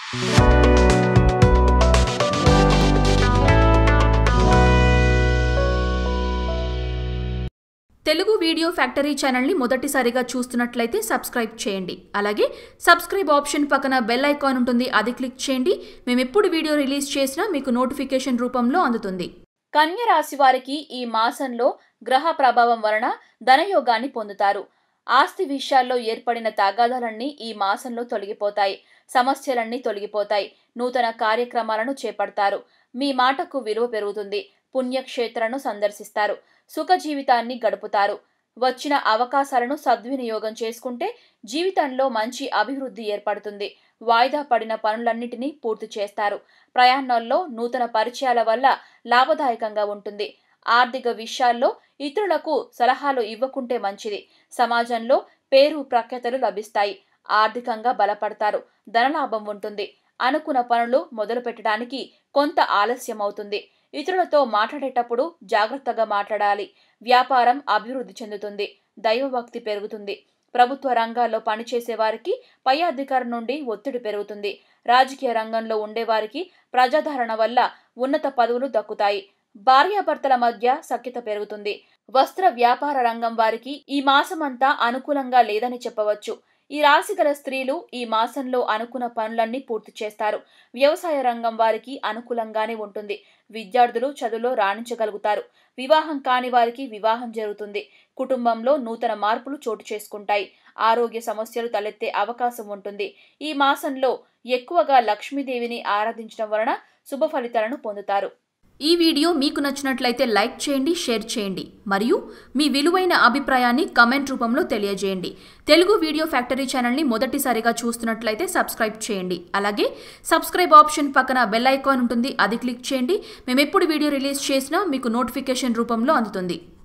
Telugu video factory ఛానల్ని మొదటిసారిగా చూస్తున్నట్లయితే సబ్స్క్రైబ్ చేయండి అలాగే సబ్స్క్రైబ్ ఆప్షన్ పక్కన బెల్ ఐకాన్ ఉంటుంది అది క్లిక్ చేయండి మేము ఎప్పుడు వీడియో రిలీజ్ చేసినా మీకు నోటిఫికేషన్ రూపంలో అందుతుంది కన్య రాశి వారికి ఈ మాసంలో గ్రహ ప్రభావం వలన ధనయోగాన్ని పొందుతారు ఆస్తి విషయాల్లో ఏర్పడిన తగాదాలన్నీ ఈ మాసంలో తొలగిపోతాయి సమస్యలన్నీ తొలగిపోతాయి నూతన కార్యక్రమాలను చేపడతారు మీ మాటకు విలువ పెరుగుతుంది పుణ్యక్షేత్రాలను సందర్శిస్తారు సుఖ జీవితాన్ని గడుపుతారు వచ్చిన అవకాశాలను సద్వినియోగం చేసుకుంటే జీవితంలో మంచి అభివృద్ధి ఏర్పడుతుంది వాయిదా పడిన పనులన్నిటినీ పూర్తి చేస్తారు ప్రయాణాల్లో నూతన పరిచయాల వల్ల లాభదాయకంగా ఉంటుంది ఆర్థిక విషయాల్లో ఇతరులకు సలహాలు ఇవ్వకుంటే మంచిది సమాజంలో పేరు ప్రఖ్యాతలు లభిస్తాయి ఆర్థికంగా బలపడతారు ధనలాభం ఉంటుంది అనుకున్న పనులు మొదలు పెట్టడానికి కొంత ఆలస్యం అవుతుంది ఇతరులతో మాట్లాడేటప్పుడు జాగ్రత్తగా మాట్లాడాలి వ్యాపారం అభివృద్ధి చెందుతుంది దైవభక్తి పెరుగుతుంది ప్రభుత్వ రంగాల్లో పనిచేసే వారికి పై అధికారం నుండి ఒత్తిడి పెరుగుతుంది రాజకీయ రంగంలో ఉండేవారికి ప్రజాదరణ వల్ల ఉన్నత పదవులు దక్కుతాయి భార్యాభర్తల మధ్య సఖ్యత పెరుగుతుంది వస్త్ర వ్యాపార రంగం వారికి ఈ మాసమంతా అనుకూలంగా లేదని చెప్పవచ్చు ఈ రాశి గల స్త్రీలు ఈ మాసంలో అనుకున్న పనులన్నీ పూర్తి చేస్తారు వ్యవసాయ రంగం వారికి అనుకూలంగానే ఉంటుంది విద్యార్థులు చదువులో రాణించగలుగుతారు వివాహం కాని వారికి వివాహం జరుగుతుంది కుటుంబంలో నూతన మార్పులు చోటు చేసుకుంటాయి ఆరోగ్య సమస్యలు తలెత్తే అవకాశం ఉంటుంది ఈ మాసంలో ఎక్కువగా లక్ష్మీదేవిని ఆరాధించడం వలన శుభ ఫలితాలను పొందుతారు ఈ వీడియో మీకు నచ్చినట్లయితే లైక్ చేయండి షేర్ చేయండి మరియు మీ విలువైన అభిప్రాయాన్ని కమెంట్ రూపంలో తెలియజేయండి తెలుగు వీడియో ఫ్యాక్టరీ ఛానల్ని మొదటిసారిగా చూస్తున్నట్లయితే సబ్స్క్రైబ్ చేయండి అలాగే సబ్స్క్రైబ్ ఆప్షన్ పక్కన బెల్ ఐకాన్ ఉంటుంది అది క్లిక్ చేయండి మేము ఎప్పుడు వీడియో రిలీజ్ చేసినా మీకు నోటిఫికేషన్ రూపంలో అందుతుంది